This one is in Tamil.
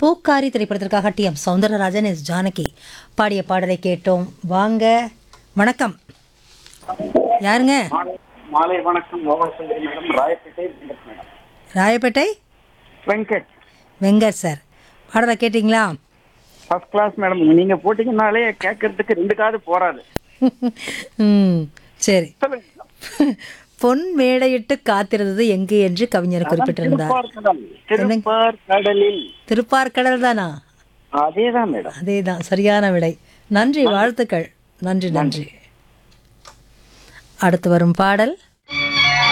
பூக்காரி திரைப்படத்திற்காக T M Soundararajan S Janaki பாடிய பாடலை கேட்டோம் வாங்க வணக்கம் யாருங்க மாலை மாலை வணக்கம் மோகன் Sundari madam Royapettah Venkat madam Royapettah Venkat Venkat sir பாடலை கேட்டிங்களா ஃபர்ஸ்ட் கிளாஸ் மேடம் நீங்க போட்டீங்கன்னாலே கேட்கறதுக்கு ரெண்டு காது போறாது ம் சரி சொல்லுங்க பொன் மேடையிட்டு காத்திருந்தது எங்கு என்று கவிஞர் குறிப்பிட்டிருந்தார் திருப்பார் கடல் திருப்பார் கடலில் திருப்பார்கடல் தானா அதேதான் மேடம் அதேதான் சரியான விடை நன்றி வாழ்த்துக்கள் நன்றி நன்றி அடுத்து வரும் பாடல்